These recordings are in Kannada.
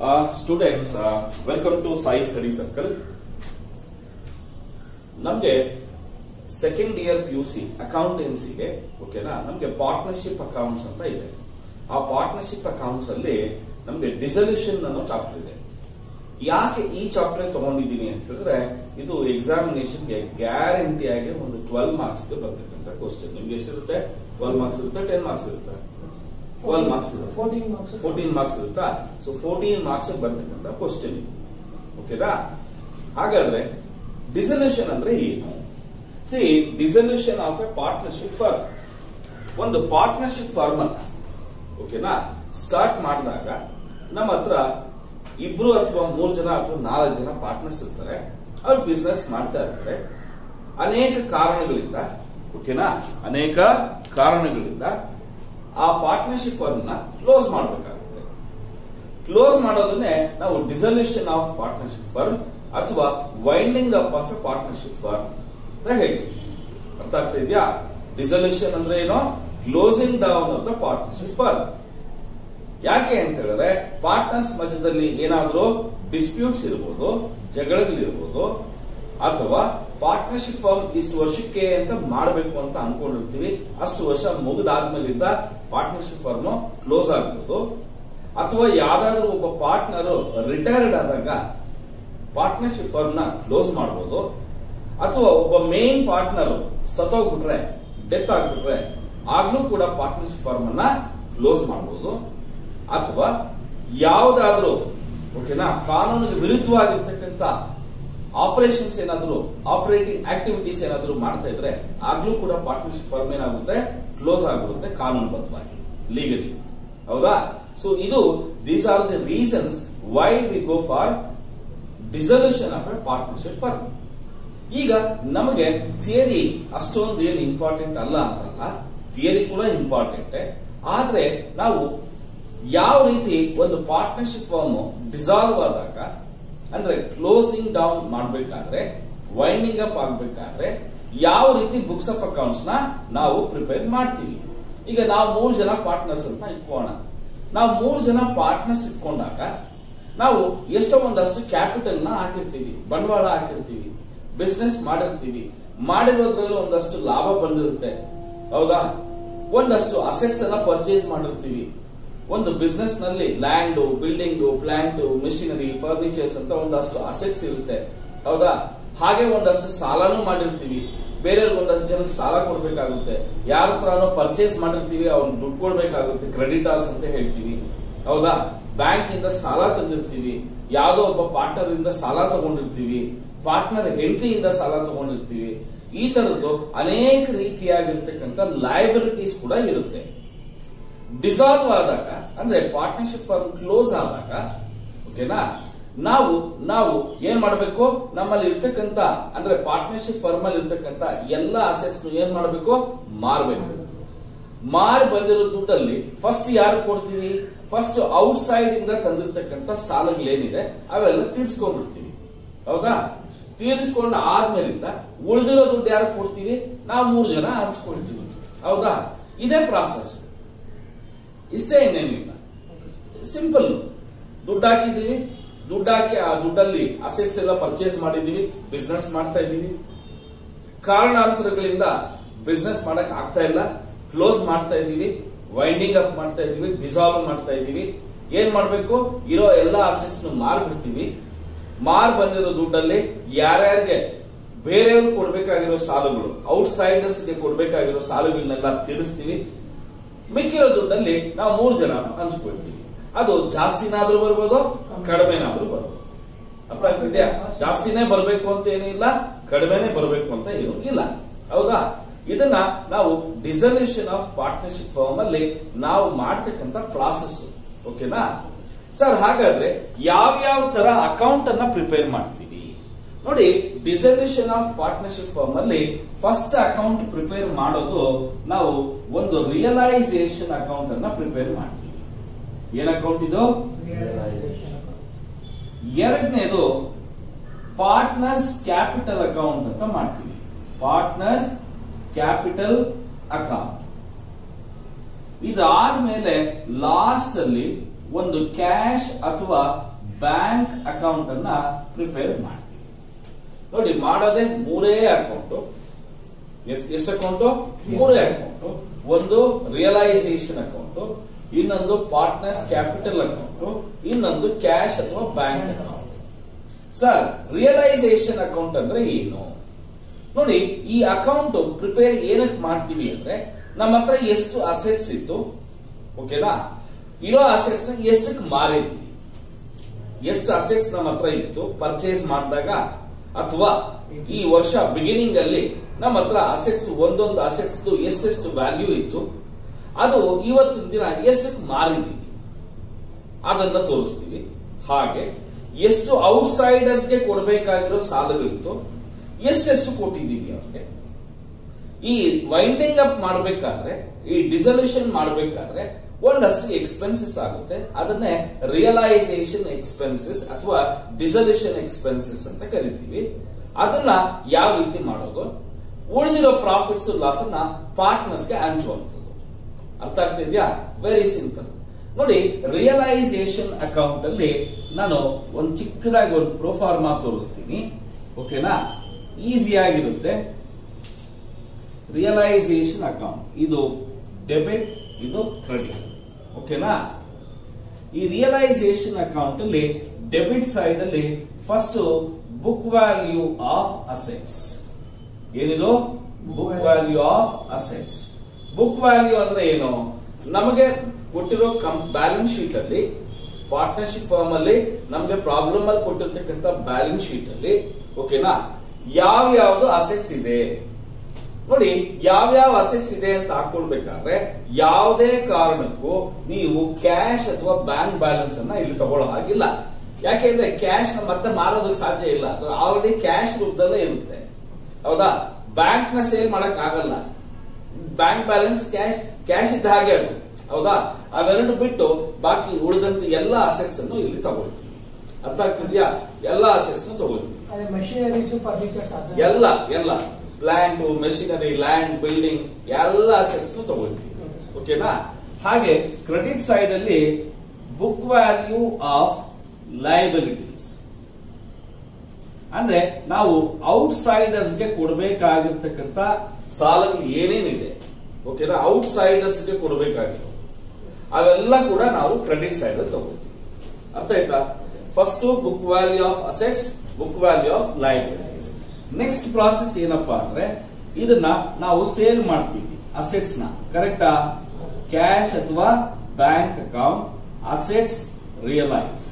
Students welcome to Sai study circle ನಮ್ಗೆ second year P U C ಅಕೌಂಟೆನ್ಸಿಗೆ ಓಕೆನಾ ನಮ್ಗೆ ಪಾರ್ಟ್ನರ್ಶಿಪ್ ಅಕೌಂಟ್ಸ್ ಅಂತ ಇದೆ ಆ ಪಾರ್ಟ್ನರ್ಶಿಪ್ ಅಕೌಂಟ್ಸ್ ಅಲ್ಲಿ ನಮ್ಗೆ ಡಿಸಲ್ಯೂಷನ್ ಅನ್ನೋ ಚಾಪ್ಟರ್ ಇದೆ ಯಾಕೆ ಈ ಚಾಪ್ಟರ್ ತಗೊಂಡಿದ್ದೀನಿ ಅಂತ ಹೇಳಿದ್ರೆ ಇದು ಎಕ್ಸಾಮಿನೇಷನ್ಗೆ ಗ್ಯಾರಂಟಿ ಆಗಿ ಒಂದು ಟ್ವೆಲ್ ಮಾರ್ಕ್ಸ್ ಬರ್ತಕ್ಕಂಥ ಕ್ವಶನ್ ನಿಮ್ಗೆ ಎಷ್ಟಿರುತ್ತೆ ಟ್ವೆಲ್ ಮಾರ್ಕ್ಸ್ ಇರುತ್ತೆ ಟೆನ್ ಮಾರ್ಕ್ಸ್ ಇರುತ್ತೆ ಟ್ವೆಲ್ ಮಾರ್ಕ್ಸ್ ಇರುತ್ತೆ ಫೋರ್ಟೀನ್ ಮಾರ್ಕ್ಸ್ ಫೋರ್ಟೀನ್ ಮಾರ್ಕ್ಸ್ ಇರುತ್ತಾ ಸೊ ಫೋರ್ಟೀನ್ ಮಾರ್ಕ್ಸ್ ಬರ್ತಕ್ಕಂಥ ಕ್ವಶನ್ ಓಕೆನಾ ಹಾಗಾದ್ರೆ ಡಿಸಲ್ಯೂಷನ್ ಅಂದ್ರೆ ಏನು see dissolution of a partnership firm ಒಂದು ಪಾರ್ಟ್ನರ್ಶಿಪ್ ಫರ್ಮ್ ಅನ್ನ ಓಕೆನಾ ಸ್ಟಾರ್ಟ್ ಮಾಡಿದಾಗ ನಮ್ಮ ಹತ್ರ ಇಬ್ರು ಅಥವಾ ಮೂರು ಜನ ಅಥವಾ ನಾಲ್ಕು ಜನ ಪಾರ್ಟ್ನರ್ಸ್ ಇರ್ತಾರೆ ಅವ್ರು ಬಿಸ್ನೆಸ್ ಮಾಡ್ತಾ ಇರ್ತಾರೆ ಅನೇಕ ಕಾರಣಗಳಿಂದ ಓಕೆನಾ ಅನೇಕ ಕಾರಣಗಳಿಂದ ಆ ಪಾರ್ಟ್ನರ್ಶಿಪ್ ಫರ್ಮ್ ನ ಕ್ಲೋಸ್ ಮಾಡಬೇಕಾಗುತ್ತೆ ಕ್ಲೋಸ್ ಮಾಡೋದನ್ನೇ ನಾವು ಡಿಸಲ್ಯೂಷನ್ ಆಫ್ ಪಾರ್ಟ್ನರ್ಶಿಪ್ ಫರ್ಮ್ ಅಥವಾ winding up of a partnership firm ಅಂತ ಹೇಳ್ತೀವಿ ಅರ್ಥ ಆಗ್ತಾ ಇದೆಯಾ ಡಿಸಲ್ಯೂಷನ್ ಅಂದ್ರೆ ಏನು closing down of the partnership firm ಯಾಕೆ ಅಂತ ಹೇಳಿದ್ರೆ ಪಾರ್ಟ್ನರ್ಸ್ ಮಧ್ಯದಲ್ಲಿ ಏನಾದ್ರೂ ಡಿಸ್ಪ್ಯೂಟ್ಸ್ ಇರ್ಬೋದು ಜಗಳಗಳಿರ್ಬೋದು ಅಥವಾ ಪಾರ್ಟ್ನರ್ಶಿಪ್ ಫರ್ಮ್ ಇಷ್ಟು ವರ್ಷಕ್ಕೆ ಅಂತ ಮಾಡಬೇಕು ಅಂತ ಅನ್ಕೊಂಡಿರ್ತೀವಿ ಅಷ್ಟು ವರ್ಷ ಮುಗಿದಾದ್ಮೇಲಿಂದ ಪಾರ್ಟ್ನರ್ಶಿಪ್ ಫರ್ಮ್ ಕ್ಲೋಸ್ ಆಗ್ಬೋದು ಅಥವಾ ಯಾವ್ದಾದ್ರು ಒಬ್ಬ ಪಾರ್ಟ್ನರ್ ರಿಟೈರ್ಡ್ ಆದಾಗ ಪಾರ್ಟ್ನರ್ಶಿಪ್ ಫರ್ಮ್ ನ ಕ್ಲೋಸ್ ಮಾಡಬಹುದು ಅಥವಾ ಒಬ್ಬ ಮೇನ್ ಪಾರ್ಟ್ನರ್ ಸತ್ತೋಗ್ಬಿಟ್ರೆ ಡೆತ್ ಆಗ್ಬಿಟ್ರೆ ಆಗ್ಲೂ ಕೂಡ ಪಾರ್ಟ್ನರ್ಶಿಪ್ ಫರ್ಮ್ ಅನ್ನ ಕ್ಲೋಸ್ ಮಾಡಬಹುದು ಅಥವಾ ಯಾವುದಾದ್ರೂ ಓಕೆನಾ ಕಾನೂನಿಗೆ ವಿರುದ್ಧವಾಗಿರ್ತಕ್ಕಂಥ ಆಪರೇಷನ್ಸ್ ಏನಾದ್ರು ಆಪರೇಟಿಂಗ್ ಆಕ್ಟಿವಿಟೀಸ್ ಏನಾದ್ರು ಮಾಡ್ತಾ ಇದ್ರೆ ಆಗ್ಲೂ ಕೂಡ ಪಾರ್ಟ್ನರ್ಶಿಪ್ ಫರ್ಮ್ ಏನಾಗುತ್ತೆ ಕ್ಲೋಸ್ ಆಗಿರುತ್ತೆ ಕಾನೂನುಬದ್ಧವಾಗಿ ಲೀಗಲಿ ಹೌದಾ ಸೊ ಇದು these are the reasons why we go for dissolution of a partnership firm ಈಗ ನಮಗೆ ಥಿಯರಿ ಅಷ್ಟೊಂದು ಏನು ಇಂಪಾರ್ಟೆಂಟ್ ಅಲ್ಲ ಅಂತಲ್ಲ ಥಿಯರಿ ಕೂಡ ಇಂಪಾರ್ಟೆಂಟ್ ಆದ್ರೆ ನಾವು ಯಾವ ರೀತಿ ಒಂದು ಪಾರ್ಟ್ನರ್ಶಿಪ್ ಫರ್ಮ್ ಡಿಸಾಲ್ವ್ ಆದಾಗ ಅಂದ್ರೆ ಕ್ಲೋಸಿಂಗ್ ಡೌನ್ ಮಾಡಬೇಕಾದ್ರೆ ವೈಂಡಿಂಗ್ ಅಪ್ ಆಗ್ಬೇಕಾದ್ರೆ ಯಾವ ರೀತಿ ಬುಕ್ಸ್ ಆಫ್ ಅಕೌಂಟ್ಸ್ ನ ನಾವು ಪ್ರಿಪೇರ್ ಮಾಡ್ತೀವಿ ಈಗ ನಾವು ಮೂರು ಜನ ಪಾರ್ಟ್ನರ್ಸ್ ಅಂತ ಇಟ್ಕೋಣ ನಾವು ಮೂರು ಜನ ಪಾರ್ಟ್ನರ್ಸ್ ಇಟ್ಕೊಂಡಾಗ ನಾವು ಎಷ್ಟೋ ಒಂದಷ್ಟು ಕ್ಯಾಪಿಟಲ್ ನ ಹಾಕಿರ್ತೀವಿ ಬಂಡವಾಳ ಹಾಕಿರ್ತೀವಿ ಬಿಸ್ನೆಸ್ ಮಾಡಿರ್ತೀವಿ ಮಾಡಿರೋದ್ರಲ್ಲಿ ಒಂದಷ್ಟು ಲಾಭ ಬಂದಿರುತ್ತೆ ಹೌದಾ ಒಂದಷ್ಟು ಅಸೆಟ್ಸ್ ಎಲ್ಲ ಪರ್ಚೇಸ್ ಮಾಡಿರ್ತೀವಿ ಒಂದು ಬಿಸ್ನೆಸ್ ನಲ್ಲಿ land building plant machinery furnitures ಅಂತ ಒಂದಷ್ಟು ಅಸೆಟ್ಸ್ ಇರುತ್ತೆ ಹೌದಾ ಹಾಗೆ ಒಂದಷ್ಟು ಸಾಲನೂ ಮಾಡಿರ್ತೀವಿ ಬೇರೆಯವ್ರಿಗೆ ಒಂದಷ್ಟು ಜನಕ್ಕೆ ಸಾಲ ಕೊಡ್ಬೇಕಾಗುತ್ತೆ ಯಾರ ಹತ್ರನೋ ಪರ್ಚೇಸ್ ಮಾಡಿರ್ತೀವಿ ಅವ್ರಿಗೆ ದುಡ್ಡು ಕೊಡ್ಬೇಕಾಗುತ್ತೆ ಕ್ರೆಡಿಟಾರ್ಸ್ ಅಂತ ಹೇಳ್ತೀವಿ ಹೌದಾ ಬ್ಯಾಂಕ್ ಇಂದ ಸಾಲ ತಂದಿರ್ತೀವಿ ಯಾವ್ದೋ ಒಬ್ಬ ಪಾರ್ಟ್ನರ್ ಇಂದ ಸಾಲ ತಗೊಂಡಿರ್ತೀವಿ ಪಾರ್ಟ್ನರ್ ಹೆಂಡತಿಯಿಂದ ಸಾಲ ತಗೊಂಡಿರ್ತೀವಿ ಈ ತರದ್ದು ಅನೇಕ ರೀತಿಯಾಗಿರ್ತಕ್ಕಂಥ ಲಯಬಿಲಿಟೀಸ್ ಕೂಡ ಇರುತ್ತೆ ಡಿಸಾಲ್ವ್ ಆದಾಗ ಅಂದ್ರೆ ಪಾರ್ಟ್ನರ್ಶಿಪ್ ಫರ್ಮ್ ಕ್ಲೋಸ್ ಆದಾಗ ಓಕೆನಾ ನಾವು ನಾವು ಏನ್ ಮಾಡಬೇಕು ನಮ್ಮಲ್ಲಿ ಇರ್ತಕ್ಕಂತ ಅಂದ್ರೆ ಪಾರ್ಟ್ನರ್ಶಿಪ್ ಫರ್ಮ್ ಅಲ್ಲಿ ಇರ್ತಕ್ಕಂತ ಎಲ್ಲ ಅಸೆಸ್ ಏನ್ ಮಾಡಬೇಕು ಮಾರ್ಬೇಕು ಮಾರಿ ಬಂದಿರೋ ದುಡ್ಡಲ್ಲಿ ಫಸ್ಟ್ ಯಾರು ಕೊಡ್ತೀವಿ ಫಸ್ಟ್ ಔಟ್ ಸೈಡ್ ಇಂದ ತಂದಿರ್ತಕ್ಕಂಥ ಸಾಲಗಳೇನಿದೆ ಅವೆಲ್ಲ ತೀರ್ಸ್ಕೊಂಡ್ಬಿಡ್ತೀವಿ ಹೌದಾ ತೀರಿಸ್ಕೊಂಡ ಆದ್ಮೇಲಿಂದ ಉಳಿದಿರೋ ದುಡ್ಡು ಯಾರು ಕೊಡ್ತೀವಿ ನಾವು ಮೂರು ಜನ ಹಂಚ್ಕೊಳ್ತೀವಿ ಹೌದಾ ಇದೇ ಪ್ರಾಸೆಸ್ ಇಷ್ಟೇ ಇನ್ನೇನಿಲ್ಲ ಸಿಂಪಲ್ ದುಡ್ಡು ಹಾಕಿದೀವಿ ದುಡ್ಡು ಹಾಕಿ ಆ ದುಡ್ಡಲ್ಲಿ ಅಸೆಟ್ಸ್ ಎಲ್ಲ ಪರ್ಚೇಸ್ ಮಾಡಿದೀವಿ ಬಿಸ್ನೆಸ್ ಮಾಡ್ತಾ ಇದೀವಿ ಕಾರಣಾಂತರಗಳಿಂದ ಬಿಸ್ನೆಸ್ ಮಾಡಕ್ ಆಗ್ತಾ ಇಲ್ಲ ಕ್ಲೋಸ್ ಮಾಡ್ತಾ ಇದೀವಿ ವೈಂಡಿಂಗ್ ಅಪ್ ಮಾಡ್ತಾ ಇದೀವಿ ಡಿಸಾಲ್ವ್ ಮಾಡ್ತಾ ಇದೀವಿ ಏನ್ ಮಾಡ್ಬೇಕು ಇರೋ ಎಲ್ಲಾ ಅಸೆಟ್ಸ್ ಮಾರ್ಬಿಡ್ತೀವಿ ಮಾರ್ ಬಂದಿರೋ ದುಡ್ಡಲ್ಲಿ ಯಾರ್ಯಾರಿಗೆ ಬೇರೆಯವ್ರು ಕೊಡ್ಬೇಕಾಗಿರೋ ಸಾಲಗಳು ಔಟ್ ಸೈಡರ್ಸ್ ಗೆ ಕೊಡ್ಬೇಕಾಗಿರೋ ಸಾಲಗಳನ್ನೆಲ್ಲ ತೀರಿಸ್ತೀವಿ ಮಿಕ್ಕಿರೋ ದುಡ್ಡಲ್ಲಿ ನಾವು ಮೂರು ಜನ ಹಂಚ್ಕೊಳ್ತೀವಿ ಅದು ಜಾಸ್ತಿನಾದ್ರೂ ಬರ್ಬೋದು ಕಡಿಮೆನಾದ್ರೂ ಬರ್ಬೋದು ಅರ್ಥ ಆಗ್ತಿದ್ಯಾ ಜಾಸ್ತಿನೇ ಬರಬೇಕು ಅಂತ ಏನಿಲ್ಲ ಕಡಿಮೆನೆ ಬರಬೇಕು ಅಂತ ಏನು ಇಲ್ಲ ಹೌದಾ ಇದನ್ನ ನಾವು ಡಿಸಲ್ಯೂಷನ್ ಆಫ್ ಪಾರ್ಟ್ನರ್ಶಿಪ್ ಫರ್ಮ್ ಅಲ್ಲಿ ನಾವು ಮಾಡ್ತಕ್ಕಂಥ ಪ್ರಾಸೆಸ್ ಓಕೆನಾ ಸರ್ ಹಾಗಾದ್ರೆ ಯಾವ್ಯಾವ ತರ ಅಕೌಂಟ್ ಅನ್ನ ಪ್ರಿಪೇರ್ ಮಾಡ್ತೀವಿ ನೋಡಿ ಡಿಸಲ್ಯೂಷನ್ ಆಫ್ ಪಾರ್ಟ್ನರ್ಶಿಪ್ ಫರ್ಮ್ ಅಲ್ಲಿ ಫಸ್ಟ್ ಅಕೌಂಟ್ ಪ್ರಿಪೇರ್ ಮಾಡೋದು ನಾವು ಒಂದು ರಿಯಲೈಸೇಷನ್ ಅಕೌಂಟ್ ಅನ್ನ ಪ್ರಿಪೇರ್ ಮಾಡ್ತೀವಿ ಏನ್ ಅಕೌಂಟ್ ಇದು ಎರಡನೇದು ಪಾರ್ಟ್ನರ್ಸ್ ಕ್ಯಾಪಿಟಲ್ ಅಕೌಂಟ್ ಅಂತ ಮಾಡ್ತೀವಿ ಪಾರ್ಟ್ನರ್ಸ್ ಕ್ಯಾಪಿಟಲ್ ಅಕೌಂಟ್ ಇದಾದ್ಮೇಲೆ ಲಾಸ್ಟ್ ಅಲ್ಲಿ ಒಂದು ಕ್ಯಾಶ್ ಅಥವಾ ಬ್ಯಾಂಕ್ ಅಕೌಂಟ್ ಅನ್ನ ಪ್ರಿಪೇರ್ ಮಾಡ್ತೀವಿ ನೋಡಿ ಮಾಡೋದೇ ಮೂರೇ ಅಕೌಂಟ್ ಎಷ್ಟು ಅಕೌಂಟ್ ಮೂರೇ ಅಕೌಂಟ್ ಒಂದು ರಿಯಲೈಸೇಷನ್ ಅಕೌಂಟ್ ಇನ್ನೊಂದು ಪಾರ್ಟ್ನರ್ಸ್ ಕ್ಯಾಪಿಟಲ್ ಅಕೌಂಟ್ ಇನ್ನೊಂದು ಕ್ಯಾಶ್ ಅಥವಾ bank account sir realisation account ಅಂದ್ರೆ ಏನು ನೋಡಿ ಈ ಅಕೌಂಟ್ ಪ್ರಿಪೇರ್ ಏನಕ್ಕೆ ಮಾಡ್ತೀವಿ ಅಂದ್ರೆ ನಮ್ಮ ಹತ್ರ ಎಷ್ಟು ಅಸೆಟ್ಸ್ ಇತ್ತು ಓಕೆನಾ ಇರೋ ಅಸೆಟ್ಸ್ ನ ಎಷ್ಟಕ್ಕೆ ಮಾರಿದ್ವಿ ಎಷ್ಟು ಅಸೆಟ್ಸ್ ನಮ್ಮ ಹತ್ರ ಇತ್ತು ಪರ್ಚೇಸ್ ಮಾಡಿದಾಗ ಅಥವಾ ಈ ವರ್ಷ ಬಿಗಿನಿಂಗ್ ಅಲ್ಲಿ ನಮ್ಮ ಹತ್ರ ಅಸೆಟ್ಸ್ ಒಂದೊಂದು ಅಸೆಟ್ಸ್ ಎಷ್ಟೆಷ್ಟು ವ್ಯಾಲ್ಯೂ ಇತ್ತು ಅದು ಇವತ್ತಿನ ದಿನ ಎಷ್ಟಕ್ಕೆ ಮಾರಿದೀವಿ ಅದನ್ನ ತೋರಿಸ್ತೀವಿ ಹಾಗೆ ಎಷ್ಟು ಔಟ್ಸೈಡರ್ಸ್ ಗೆ ಕೊಡಬೇಕಾಗಿರೋ ಸಾಲಗಳಿತ್ತು ಎಷ್ಟೆಷ್ಟು ಕೊಟ್ಟಿದ್ದೀವಿ ಅವ್ರಿಗೆ ಈ ವೈಂಡಿಂಗ್ ಅಪ್ ಮಾಡಬೇಕಾದ್ರೆ ಈ ಡಿಸಲ್ಯೂಷನ್ ಮಾಡಬೇಕಾದ್ರೆ ಒಂದಷ್ಟು ಎಕ್ಸ್ಪೆನ್ಸಸ್ ಆಗುತ್ತೆ ಅದನ್ನೇ ರಿಯಲೈಸೇಷನ್ ಎಕ್ಸ್ಪೆನ್ಸಸ್ ಅಥವಾ ಡಿಸಲ್ಯೂಷನ್ ಎಕ್ಸ್ಪೆನ್ಸಸ್ ಅಂತ ಕರಿತೀವಿ ಅದನ್ನ ಯಾವ ರೀತಿ ಮಾಡೋದು ಉಳಿದಿರೋ ಪ್ರಾಫಿಟ್ಸ್ ಲಾಸ್ ಅನ್ನ ಪಾರ್ಟ್ನರ್ಸ್ಗೆ ಹಂಚುವಂಥದ್ದು ಅರ್ಥ ಆಗ್ತಿದ್ಯಾ ವೆರಿ ಸಿಂಪಲ್ ನೋಡಿ ರಿಯಲೈಸೇಷನ್ ಅಕೌಂಟ್ ಅಲ್ಲಿ ನಾನು ಒಂದು ಚಿಕ್ಕದಾಗಿ ಒಂದು ಪ್ರೋಫಾರ್ಮಾ ತೋರಿಸ್ತೀನಿ ಓಕೆನಾ ಈಸಿ ಆಗಿರುತ್ತೆ ರಿಯಲೈಸೇಷನ್ ಅಕೌಂಟ್ ಇದು ಡೆಬಿಟ್ ಇದು ಕ್ರೆಡಿಟ್ ಓಕೆನಾ ಈ ರಿಯಲೈಸೇಷನ್ ಅಕೌಂಟ್ ಅಲ್ಲಿ ಡೆಬಿಟ್ ಸೈಡ್ ಅಲ್ಲಿ first book value of assets ಏನಿದು book value of assets book value ಅಂದ್ರೆ ಏನು ನಮಗೆ ಕೊಟ್ಟಿರೋ ಬ್ಯಾಲೆನ್ಸ್ ಶೀಟ್ ಅಲ್ಲಿ ಪಾರ್ಟ್ನರ್ಶಿಪ್ ಫಾರ್ಮ್ ಅಲ್ಲಿ ನಮಗೆ ಪ್ರಾಬ್ಲಮ್ ಅಲ್ಲಿ ಕೊಟ್ಟಿರ್ತಕ್ಕಂಥ ಬ್ಯಾಲೆನ್ಸ್ ಶೀಟ್ ಅಲ್ಲಿ ಓಕೆನಾ ಯಾವ ಯಾವ್ದು ಅಸೆಟ್ಸ್ ಇದೆ ನೋಡಿ ಯಾವ್ಯಾವ ಅಸೆಟ್ಸ್ ಇದೆ ಅಂತ ಹಾಕೊಳ್ಬೇಕಾದ್ರೆ ಯಾವುದೇ ಕಾರಣಕ್ಕೂ ನೀವು ಕ್ಯಾಶ್ ಅಥವಾ ಬ್ಯಾಂಕ್ ಬ್ಯಾಲೆನ್ಸ್ ಅನ್ನ ಇಲ್ಲಿ ತಗೊಳ್ಳೋ ಹಾಗಿಲ್ಲ ಯಾಕೆಂದ್ರೆ ಕ್ಯಾಶ್ ನ ಮತ್ತೆ ಮಾರೋದಕ್ಕೆ ಸಾಧ್ಯ ಇಲ್ಲ ಅದು ಆಲ್ರೆಡಿ ಕ್ಯಾಶ್ ರೂಪದಲ್ಲೇ ಇರುತ್ತೆ ಹೌದಾ ಬ್ಯಾಂಕ್ ನ ಸೇಲ್ ಮಾಡಕ್ ಆಗಲ್ಲ ಬ್ಯಾಂಕ್ ಬ್ಯಾಲೆನ್ಸ್ ಕ್ಯಾಶ್ ಕ್ಯಾಶ್ ಇದ್ದ ಹಾಗೆ ಅದು ಹೌದಾ ಅವೆರಡು ಬಿಟ್ಟು ಬಾಕಿ ಉಳಿದಂತ ಎಲ್ಲ ಅಸೆಟ್ಸ್ ಅನ್ನು ಇಲ್ಲಿ ತಗೊಳ್ತೀವಿ ಅರ್ಥ ಆಗ್ತಿದ್ಯಾ ಎಲ್ಲ ಅಸೆಟ್ಸ್ ತಗೊಳ್ತೀವಿ ಅದೇ ಮಷಿನರೀಸ್ ಫರ್ನಿಚರ್ಸ್ ಎಲ್ಲ ಎಲ್ಲ ಪ್ಲಾಂಟ್ ಮೆಷಿನರಿ ಲ್ಯಾಂಡ್ ಬಿಲ್ಡಿಂಗ್ ಎಲ್ಲ ಅಸೆಟ್ಸ್ ತಗೊಳ್ತೀವಿ ಓಕೆನಾ ಹಾಗೆ ಕ್ರೆಡಿಟ್ ಸೈಡ್ ಅಲ್ಲಿ ಬುಕ್ ವ್ಯಾಲ್ಯೂ ಆಫ್ ಲಯಬಿಲಿಟೀಸ್ ಅಂದ್ರೆ ನಾವು ಔಟ್ಸೈಡರ್ಸ್ ಗೆ ಕೊಡಬೇಕಾಗಿರ್ತಕ್ಕಂಥ ಸಾಲಗಳು ಏನೇನಿದೆ ಓಕೆನಾ ಔಟ್ಸೈಡರ್ಸ್ ಗೆ ಕೊಡಬೇಕಾಗಿರೋ ಅವೆಲ್ಲ ಕೂಡ ನಾವು ಕ್ರೆಡಿಟ್ ಸೈಡ್ ಅಲ್ಲಿ ತಗೊಳ್ತೀವಿ ಅರ್ಥ ಆಯ್ತಾ first book value of assets book value of liabilities next process ಏನಪ್ಪಾ ಅಂದ್ರೆ ಇದನ್ನ ನಾವು ಸೇಲ್ ಮಾಡ್ತೀವಿ ಅಸೆಟ್ಸ್ ನ ಕರೆಕ್ಟಾ ಕ್ಯಾಶ್ ಅಥವಾ bank account assets realise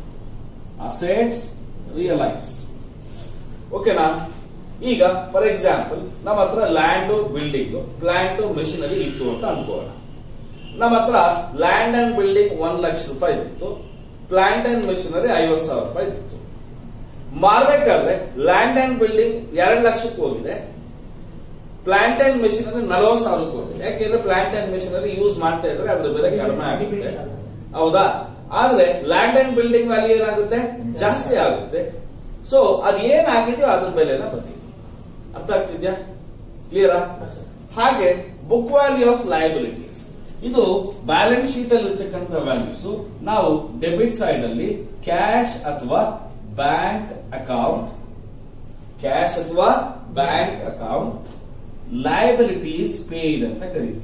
assets realised ಓಕೆನಾ ಈಗ ಫಾರ್ ಎಕ್ಸಾಂಪಲ್ ನಮ್ಮ ಹತ್ರ ಲ್ಯಾಂಡ್ ಬಿಲ್ಡಿಂಗ್ ಪ್ಲಾಂಟ್ ಮೆಷಿನರಿ ಇತ್ತು ಅಂತ ಅನ್ಕೋಣ ನಮ್ಮ ಹತ್ರ ಲ್ಯಾಂಡ್ ಅಂಡ್ ಬಿಲ್ಡಿಂಗ್ ಒಂದ್ ಲಕ್ಷ ರೂಪಾಯಿ ಇತ್ತು ಪ್ಲಾಂಟ್ ಅಂಡ್ ಮೆಷಿನರಿ ಐವತ್ ಸಾವಿರ ರೂಪಾಯಿ ಇತ್ತು ಮಾರ್ಬೇಕಾದ್ರೆ ಲ್ಯಾಂಡ್ ಅಂಡ್ ಬಿಲ್ಡಿಂಗ್ ಎರಡ್ ಲಕ್ಷಕ್ಕೆ ಹೋಗಿದೆ ಪ್ಲಾಂಟ್ ಅಂಡ್ ಮೆಷಿನರಿ ನಲವತ್ತು ಸಾವಿರಕ್ಕೆ ಹೋಗಿದೆ ಯಾಕೆಂದ್ರೆ ಪ್ಲಾಂಟ್ ಅಂಡ್ ಮೆಷಿನರಿ ಯೂಸ್ ಮಾಡ್ತಾ ಇದ್ರೆ ಅದ್ರ ಬೆಲೆ ಕಡಿಮೆ ಆಗುತ್ತೆ ಹೌದಾ ಆದ್ರೆ ಲ್ಯಾಂಡ್ ಅಂಡ್ ಬಿಲ್ಡಿಂಗ್ ವ್ಯಾಲ್ಯೂ ಏನಾಗುತ್ತೆ ಜಾಸ್ತಿ ಆಗುತ್ತೆ ಸೊ ಅದ್ ಏನಾಗಿದೆಯೋ ಅದ್ರ ಬೆಲೆನ ಬಂದಿದೆ ಅರ್ಥ ಆಗ್ತಿದ್ಯಾ ಕ್ಲಿಯರಾ ಹಾಗೆ ಬುಕ್ ವ್ಯಾಲ್ಯೂ ಆಫ್ ಲಯಬಿಲಿಟೀಸ್ ಇದು ಬ್ಯಾಲೆನ್ಸ್ ಶೀಟ್ ಅಲ್ಲಿ ಇರ್ತಕ್ಕಂಥ ವ್ಯಾಲ್ಯೂಸ್ ನಾವು ಡೆಬಿಟ್ ಸೈಡ್ ಅಲ್ಲಿ ಕ್ಯಾಶ್ ಅಥವಾ ಬ್ಯಾಂಕ್ ಅಕೌಂಟ್ ಕ್ಯಾಶ್ ಅಥವಾ ಬ್ಯಾಂಕ್ ಅಕೌಂಟ್ ಲಯಬಿಲಿಟೀಸ್ ಪೇಯ್ಡ್ ಅಂತ ಕರಿತೀವಿ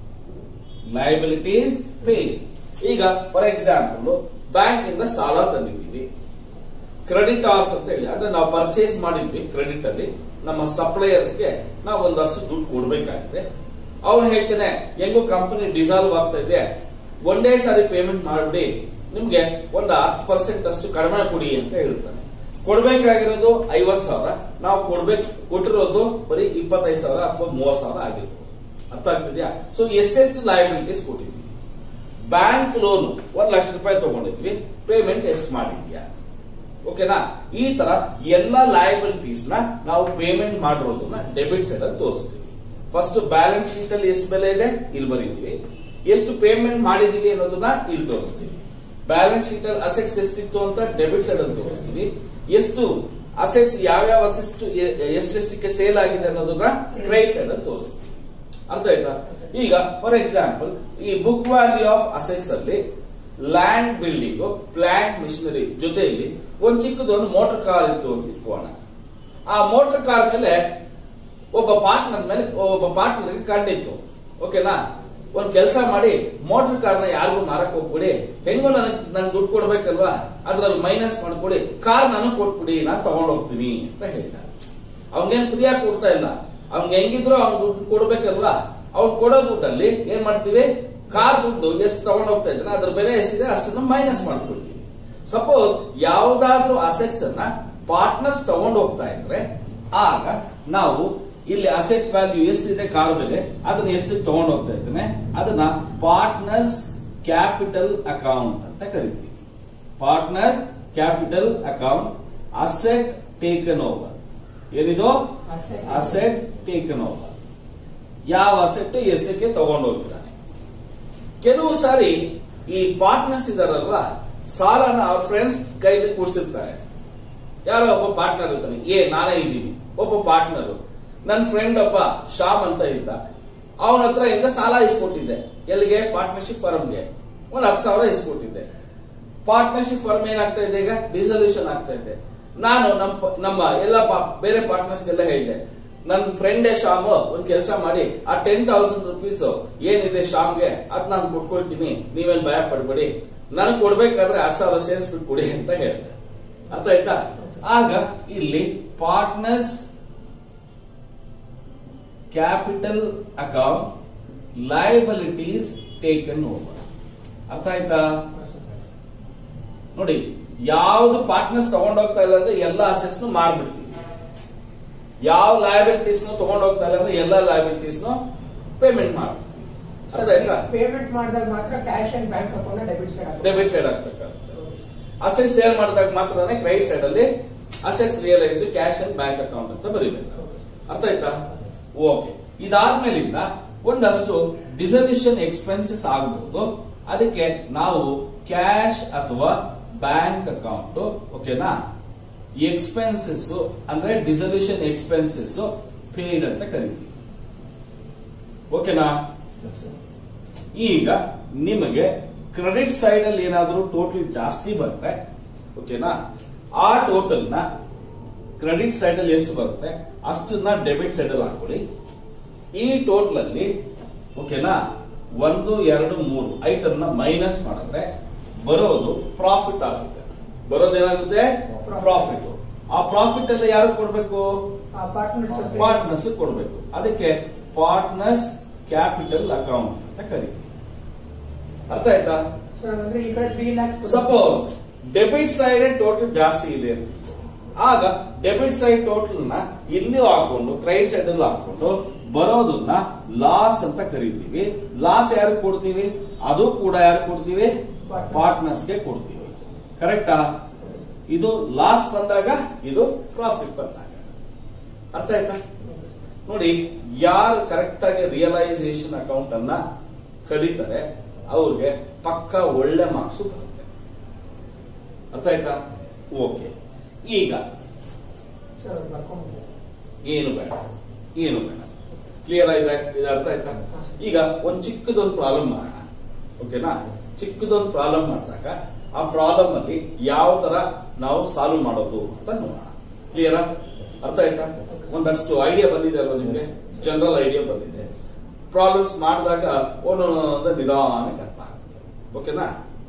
ಲಯಬಿಲಿಟೀಸ್ ಪೇಯ್ಡ್ ಈಗ ಫಾರ್ ಎಕ್ಸಾಂಪಲ್ ಬ್ಯಾಂಕ್ ಇಂದ ಸಾಲ ತಂದಿದ್ದೀವಿ ಕ್ರೆಡಿಟ್ ಆರ್ಸ್ ಅಂತ ಹೇಳಿ ಅಂದ್ರೆ ನಾವು ಪರ್ಚೇಸ್ ಮಾಡಿದ್ವಿ ಕ್ರೆಡಿಟ್ ಅಲ್ಲಿ ನಮ್ಮ ಸಪ್ಲೈಯರ್ಸ್ಗೆ ನಾವು ಒಂದಷ್ಟು ದುಡ್ಡು ಕೊಡ್ಬೇಕಾಗಿದೆ ಅವ್ರು ಹೇಳ್ತೇನೆ ಹೆಂಗೋ ಕಂಪನಿ ಡಿಸಾಲ್ವ್ ಆಗ್ತಾ ಇದೆ ಒಂದೇ ಸಾರಿ ಪೇಮೆಂಟ್ ಮಾಡಿ ನಿಮ್ಗೆ ಒಂದು ಹತ್ತು ಪರ್ಸೆಂಟ್ ಅಷ್ಟು ಕಡಿಮೆ ಕೊಡಿ ಅಂತ ಹೇಳ್ತಾನೆ ಕೊಡ್ಬೇಕಾಗಿರೋದು ಐವತ್ ಸಾವಿರ ನಾವು ಕೊಡ್ಬೇಕು ಕೊಟ್ಟಿರೋದು ಬರೀ ಇಪ್ಪತ್ತೈದು ಸಾವಿರ ಅಥವಾ ಮೂವತ್ ಸಾವಿರ ಆಗಿರ್ಬೋದು ಅರ್ಥ ಆಗ್ತಿದ್ಯಾ ಸೊ ಎಷ್ಟೆಷ್ಟು ಲಯಬಿಲಿಟೀಸ್ ಕೊಟ್ಟಿದ್ವಿ ಬ್ಯಾಂಕ್ ಲೋನ್ ಒಂದ್ ಲಕ್ಷ ರೂಪಾಯಿ ತಗೊಂಡಿದ್ವಿ ಪೇಮೆಂಟ್ ಎಷ್ಟು ಮಾಡಿದ್ಯಾ ಓಕೆನಾ ಈ ತರ ಎಲ್ಲ ಲಯಬಿಲಿಟೀಸ್ ನ ನಾವು ಪೇಮೆಂಟ್ ಮಾಡಿರೋದನ್ನ ಡೆಬಿಟ್ ಸೈಡ್ ಅಲ್ಲಿ ತೋರಿಸ್ತೀವಿ ಫಸ್ಟ್ ಬ್ಯಾಲೆನ್ಸ್ ಶೀಟ್ ಅಲ್ಲಿ ಎಷ್ಟು ಬೆಲೆ ಇದೆ ಇಲ್ಲಿ ಬರೀತೀವಿ ಎಷ್ಟು ಪೇಮೆಂಟ್ ಮಾಡಿದೀವಿ ಅನ್ನೋದನ್ನ ಇಲ್ಲಿ ತೋರಿಸ್ತೀವಿ ಬ್ಯಾಲೆನ್ಸ್ ಶೀಟ್ ಅಲ್ಲಿ ಅಸೆಟ್ಸ್ ಎಷ್ಟಿತ್ತು ಅಂತ ಡೆಬಿಟ್ ಸೈಡ್ ಅಲ್ಲಿ ತೋರಿಸ್ತೀವಿ ಎಷ್ಟು ಅಸೆಟ್ಸ್ ಯಾವ್ಯಾವ ಅಸೆಟ್ಸ್ ಎಷ್ಟೆಷ್ಟಕ್ಕೆ ಸೇಲ್ ಆಗಿದೆ ಅನ್ನೋದನ್ನ ಕ್ರೆಡಿಟ್ ಸೈಡ್ ಅಲ್ಲಿ ತೋರಿಸ್ತೀವಿ ಅರ್ಥ ಆಯ್ತಾ ಈಗ ಫಾರ್ ಎಕ್ಸಾಂಪಲ್ ಈ ಬುಕ್ ವ್ಯಾಲ್ಯೂ ಆಫ್ ಅಸೆಟ್ಸ್ ಅಲ್ಲಿ ಲ್ಯಾಂಡ್ ಬಿಲ್ಡಿಂಗ್ ಪ್ಲಾಂಟ್ ಮಿಷನರಿ ಜೊತೆಯಲ್ಲಿ ಒಂದ್ ಚಿಕ್ಕದೊಂದು ಮೋಟರ್ ಕಾರ್ ಇತ್ತು ಅಂತ ಇಟ್ಕೋಣ ಆ ಮೋಟರ್ ಕಾರ್ ಮೇಲೆ ಒಬ್ಬ ಪಾರ್ಟ್ನರ್ ಮೇಲೆ ಒಬ್ಬ ಪಾರ್ಟ್ನರ್ಗೆ ಕಂಡಿತ್ತು ಓಕೆನಾ ಒಂದ್ ಕೆಲಸ ಮಾಡಿ ಮೋಟರ್ ಕಾರ್ನ ಯಾರಿಗೂ ಮಾರಕ್ ಹೋಗ್ಬಿಡಿ ಹೆಂಗೋ ನನಗ್ ನನ್ ದುಡ್ಡು ಕೊಡ್ಬೇಕಲ್ವಾ ಅದ್ರಲ್ಲಿ ಮೈನಸ್ ಮಾಡ್ಕೊಡಿ ಕಾರ್ ನನಗ್ ಕೊಟ್ಬಿಡಿ ನಾನ್ ತಗೊಂಡ್ ಹೋಗ್ತೀನಿ ಅಂತ ಹೇಳ್ತಾರೆ ಅವ್ನಿಗೇನ್ ಫ್ರೀಯಾಗಿ ಕೊಡ್ತಾ ಇಲ್ಲ ಅವ್ನಿಗೆ ಹೆಂಗಿದ್ರು ಅವ್ನ್ ದುಡ್ಡು ಕೊಡ್ಬೇಕಲ್ವಾ ಅವ್ನ್ ಕೊಡೋ ದುಡ್ಡಲ್ಲಿ ಏನ್ ಮಾಡ್ತೀವಿ ಕಾರ್ ದುಡ್ಡು ಎಷ್ಟು ತಗೊಂಡ್ ಹೋಗ್ತಾ ಇದ್ದಾನೆ ಅದ್ರ ಬೆಲೆ ಎಷ್ಟಿದೆ ಅಷ್ಟನ್ನ ಮೈನಸ್ ಮಾಡ್ಕೊಡ್ತೀವಿ ಸಪೋಸ್ ಯಾವ್ದಾದ್ರೂ ಅಸೆಟ್ಸ್ ಅನ್ನ ಪಾರ್ಟ್ನರ್ಸ್ ತಗೊಂಡ್ ಹೋಗ್ತಾ ಇದ್ರೆ ಆಗ ನಾವು ಇಲ್ಲಿ ಅಸೆಟ್ ವ್ಯಾಲ್ಯೂ ಎಷ್ಟಿದೆ ಕಾರ್ ಬೆಲೆ ಅದನ್ನ ಎಷ್ಟು ತಗೊಂಡ್ ಹೋಗ್ತಾ ಇದ್ದಾನೆ ಅದನ್ನ ಪಾರ್ಟ್ನರ್ಸ್ ಕ್ಯಾಪಿಟಲ್ ಅಕೌಂಟ್ ಅಂತ ಕರಿತೀವಿ partners capital account asset taken over ಏನಿದು Asset. ಅಸೆಟ್ ಟೇಕನ್ ಓವರ್ ಯಾವ ಅಸೆಟ್ ಎಷ್ಟಕ್ಕೆ ತಗೊಂಡು ಹೋಗ್ತಾನೆ ಕೆಲವು ಸಾರಿ ಈ ಪಾರ್ಟ್ನರ್ಸ್ ಇದಾರಲ್ವಾ ಸಾಲನ ಅವ್ರ ಫ್ರೆಂಡ್ಸ್ ಕೈಲಿ ಕೂಡ್ಸಿರ್ತಾರೆ ಯಾರೋ ಒಬ್ಬ ಪಾರ್ಟ್ನರ್ ಇರ್ತಾನೆ ಏ ನಾನೇ ಇದ್ದೀನಿ ಒಬ್ಬ ಪಾರ್ಟ್ನರ್ ನನ್ನ ಫ್ರೆಂಡ್ ಒಬ್ಬ ಶ್ಯಾಮ್ ಅಂತ ಇದ್ದ ಅವನ ಹತ್ರ ಇಂದ ಸಾಲ ಇಸ್ಕೊಟ್ಟಿದ್ದೆ ಎಲ್ಲಿಗೆ ಪಾರ್ಟ್ನರ್ಶಿಪ್ ಫರ್ಮ್ಗೆ ಒಂದ್ ಹತ್ತು ಸಾವಿರ ಇಸ್ಕೊಟ್ಟಿದ್ದೆ ಪಾರ್ಟ್ನರ್ಶಿಪ್ ಫರ್ಮ್ ಏನಾಗ್ತಾ ಇದೆ ಈಗ ಡಿಸಲ್ಯೂಷನ್ ಆಗ್ತಾ ಇದೆ ನಾನು ನಮ್ಮ ಪ- ನಮ್ಮ ಎಲ್ಲ ಪಾ- ಬೇರೆ ಪಾರ್ಟ್ನರ್ಸ್ ಗೆಲ್ಲ ಹೇಳಿದೆ ನನ್ನ ಫ್ರೆಂಡೇ ಶ್ಯಾಮ್ ಒಂದ್ ಕೆಲಸ ಮಾಡಿ ಆ ಟೆನ್ ತೌಸಂಡ್ ರುಪೀಸ್ ಏನಿದೆ ಶ್ಯಾಮ್ಗೆ ಅದ್ ನಾನು ಕೊಟ್ಕೊಳ್ತೀನಿ ನೀವೇನ್ ಭಯ ಪಡ್ಬೇಡಿ ನನಗ್ ಕೊಡ್ಬೇಕಾದ್ರೆ ಹತ್ತು ಸಾವಿರ ಸೇರಿಸ್ಬಿಟ್ಟು ಕೊಡಿ ಅಂತ ಹೇಳಿದೆ ಅರ್ಥ ಆಯ್ತಾ ಆಗ ಇಲ್ಲಿ partners capital account liabilities taken over ಅರ್ಥ ಆಯ್ತಾ ನೋಡಿ ಯಾವ್ದು ಪಾರ್ಟ್ನರ್ಸ್ ತಗೊಂಡೋಗ್ತಾ ಇಲ್ಲ ಅಂದ್ರೆ ಎಲ್ಲ ಅಸೆಟ್ಸ್ ಮಾರ್ಬಿಡ್ತೀವಿ ಯಾವ ಲಯಬಿಲಿಟೀಸ್ ತಗೊಂಡ್ ಹೋಗ್ತಾ ಇಲ್ಲ ಅಂದ್ರೆ ಎಲ್ಲ ಲಯಬಿಲಿಟೀಸ್ ಪೇಮೆಂಟ್ ಮಾಡ್ತೀವಿ ಅರ್ಥ ಆಯ್ತಾ ಪೇಮೆಂಟ್ ಮಾಡಿದಾಗ ಮಾತ್ರ cash and bank account debit side debit side ಆಗ್ಬೇಕಾಗುತ್ತೆ ಅಸೆಟ್ ಸೇಲ್ ಮಾಡಿದಾಗ ಮಾತ್ರನೇ ಕ್ರೆಡಿಟ್ ಸೈಡ್ ಅಲ್ಲಿ assets realise cash and bank account ಅಂತ ಬರೀಬೇಕು ಅರ್ಥ ಆಯ್ತಾ ಓಕೆ ಇದಾದ್ಮೇಲಿಂದ ಒಂದಷ್ಟು ಡಿಸಲ್ಯೂಷನ್ ಎಕ್ಸ್ಪೆನ್ಸಸ್ ಆಗಬಹುದು ಅದಕ್ಕೆ ನಾವು ಕ್ಯಾಶ್ ಅಥವಾ ಬ್ಯಾಂಕ್ ಅಕೌಂಟ್ ಓಕೆನಾ ಎಕ್ಸ್ಪೆನ್ಸಸ್ ಅಂದ್ರೆ ಡಿಸಲ್ಯೂಷನ್ ಎಕ್ಸ್ಪೆನ್ಸಸ್ ಪೇಡ್ ಅಂತ ಕರಿತೀವಿ ಓಕೆನಾ ಈಗ ನಿಮಗೆ ಕ್ರೆಡಿಟ್ ಸೈಡ್ ಅಲ್ಲಿ ಏನಾದರೂ ಟೋಟಲ್ ಜಾಸ್ತಿ ಬಂದ್ರೆ ಓಕೆನಾ ಆ ಟೋಟಲ್ ನ ಕ್ರೆಡಿಟ್ ಸೈಡ್ ಅಲ್ಲಿ ಎಷ್ಟು ಬರುತ್ತೆ ಅಷ್ಟನ್ನ ಡೆಬಿಟ್ ಸೈಡ್ ಅಲ್ಲಿ ಹಾಕೊಳ್ಳಿ ಈ ಟೋಟಲ್ ಅಲ್ಲಿ ಓಕೆನಾ ಒಂದು ಎರಡು ಮೂರು ಐಟಮ್ ನ ಮೈನಸ್ ಮಾಡಿದ್ರೆ ಬರೋದು ಪ್ರಾಫಿಟ್ ಆಗುತ್ತೆ ಬರೋದೇನಾಗುತ್ತೆ ಪ್ರಾಫಿಟ್ ಆ ಪ್ರಾಫಿಟ್ ಎಲ್ಲ ಯಾರು ಕೊಡ್ಬೇಕು ಆ ಪಾರ್ಟ್ನರ್ಸ್ ಪಾರ್ಟ್ನರ್ಸ್ ಕೊಡ್ಬೇಕು ಅದಕ್ಕೆ ಪಾರ್ಟ್ನರ್ಸ್ ಕ್ಯಾಪಿಟಲ್ ಅಕೌಂಟ್ ಅಂತ ಕರೀತೀವಿ ಅರ್ಥ ಆಯ್ತಾ ಸರ್ ಅಂದ್ರೆ ಈ ಕಡೆ three lakhs suppose debit side total ಜಾಸ್ತಿ ಇದೆ ಅಂತ ಇಟ್ಕೊ. ಆಗ ಡೆಬಿಟ್ ಸೈಡ್ ಟೋಟಲ್ ನ ಇಲ್ಲಿ ಹಾಕೊಂಡು ಕ್ರೆಡಿಟ್ ಸೈಡ್ ಅಲ್ಲಿ ಹಾಕೊಂಡು ಬರೋದನ್ನ ಲಾಸ್ ಅಂತ ಕರಿತೀವಿ ಲಾಸ್ ಯಾರು ಕೊಡ್ತೀವಿ ಅದು ಕೂಡ ಯಾರು ಕೊಡ್ತೀವಿ Partners. ಪಾರ್ಟ್ನರ್ಸ್ ಗೆ ಕೊಡ್ತೀವಿ ಕರೆಕ್ಟಾ ಇದು ಲಾಸ್ ಬಂದಾಗ ಇದು ಪ್ರಾಫಿಟ್ ಬಂದಾಗ ಅರ್ಥ ಆಯ್ತಾ ನೋಡಿ ಯಾರು ಕರೆಕ್ಟ್ ಆಗಿ ರಿಯಲೈಸೇಷನ್ ಅಕೌಂಟ್ ಅನ್ನ ಕರೀತಾರೆ ಅವ್ರಿಗೆ ಪಕ್ಕ ಒಳ್ಳೆ ಮಾರ್ಕ್ಸ್ ಬರುತ್ತೆ ಅರ್ಥ ಆಯ್ತಾ ಓಕೆ ಈಗ ಸರ್ ಬರ್ಕೊಂಡು ಏನು ಬೇಡ ಏನು ಬೇಡ ಕ್ಲಿಯರ್ ಆಗಿದೆ ಇದು ಅರ್ಥ ಆಯ್ತಾ ಈಗ ಒಂದ್ ಚಿಕ್ಕದೊಂದು ಪ್ರಾಬ್ಲಮ್ ಮಾಡೋಣ ಓಕೆನಾ ಚಿಕ್ಕದೊಂದು ಪ್ರಾಬ್ಲಮ್ ಮಾಡಿದಾಗ ಆ ಪ್ರಾಬ್ಲಮ್ ಅಲ್ಲಿ ಯಾವ ತರ ನಾವು ಸಾಲ್ವ್ ಮಾಡೋದು ಅಂತ ನೋಡೋಣ ಕ್ಲಿಯರಾ ಅರ್ಥ ಆಯ್ತಾ ಒಂದಷ್ಟು ಐಡಿಯಾ ಬಂದಿದೆ ಅಲ್ವಾ ನಿಮ್ಗೆ ಜನರಲ್ ಐಡಿಯಾ ಬಂದಿದೆ ಪ್ರಾಬ್ಲಮ್ಸ್ ಮಾಡಿದಾಗ ಒಂದೊಂದು ನಿಧಾನಕ್ಕೆ ಅರ್ಥ ಆಗುತ್ತೆ ಓಕೆನಾ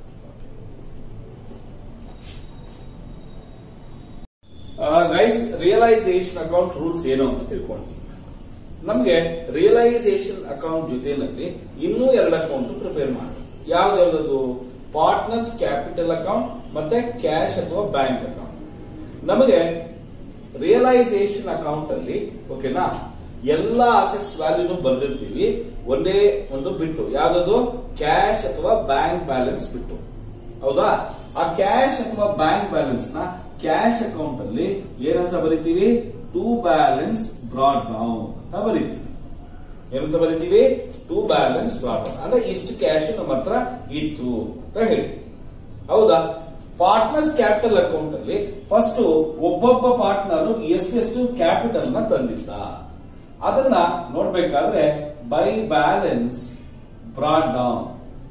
ಗೈಸ್ ರಿಯಲೈಸೇಷನ್ ಅಕೌಂಟ್ ರೂಲ್ಸ್ ಏನು ಅಂತ ತಿಳ್ಕೊಂಡ್ವಿ ನಮ್ಗೆ ರಿಯಲೈಸೇಷನ್ ಅಕೌಂಟ್ ಜೊತೆನಲ್ಲಿ ಇನ್ನೂ ಎರಡು ಅಕೌಂಟ್ ಪ್ರಿಪೇರ್ ಮಾಡಿ ಯಾವ್ದು ಪಾರ್ಟ್ನರ್ಸ್ ಕ್ಯಾಪಿಟಲ್ ಅಕೌಂಟ್ ಮತ್ತೆ ಕ್ಯಾಶ್ ಅಥವಾ ಬ್ಯಾಂಕ್ ಅಕೌಂಟ್ ನಮಗೆ ರಿಯಲೈಸೇಷನ್ ಅಕೌಂಟ್ ಅಲ್ಲಿ ಓಕೆನಾ ಎಲ್ಲಾ ಅಸೆಟ್ಸ್ ವ್ಯಾಲ್ಯೂನು ಬರ್ದಿರ್ತೀವಿ ಒಂದೇ ಒಂದು ಬಿಟ್ಟು ಯಾವ್ದದು ಕ್ಯಾಶ್ ಅಥವಾ ಬ್ಯಾಂಕ್ ಬ್ಯಾಲೆನ್ಸ್ ಬಿಟ್ಟು ಹೌದಾ ಆ ಕ್ಯಾಶ್ ಅಥವಾ ಬ್ಯಾಂಕ್ ಬ್ಯಾಲೆನ್ಸ್ ನ ಕ್ಯಾಶ್ ಅಕೌಂಟ್ ಅಲ್ಲಿ ಏನಂತ ಬರಿತೀವಿ ಟು ಬ್ಯಾಲೆನ್ಸ್ ಬ್ರಾಡ್ ಡೌನ್ ಅಂತ ಬರಿತೀವಿ ಏನಂತ ಬರಿತೀವಿ ಟು ಬ್ಯಾಲೆನ್ಸ್ ಬ್ರಾಡ್ ಡೌನ್ ಅಂದ್ರೆ ಇಷ್ಟು ಕ್ಯಾಶ್ ನಮ್ಮ ಹತ್ರ ಇತ್ತು ಅಂತ ಹೇಳಿ ಹೌದಾ ಪಾರ್ಟ್ನರ್ಸ್ ಕ್ಯಾಪಿಟಲ್ ಅಕೌಂಟ್ ಅಲ್ಲಿ ಫಸ್ಟ್ ಒಬ್ಬೊಬ್ಬ ಪಾರ್ಟ್ನರ್ ಎಷ್ಟೆಷ್ಟು ಕ್ಯಾಪಿಟಲ್ ನ ತಂದಿದ್ದ ಅದನ್ನ ನೋಡ್ಬೇಕಾದ್ರೆ by balance brought down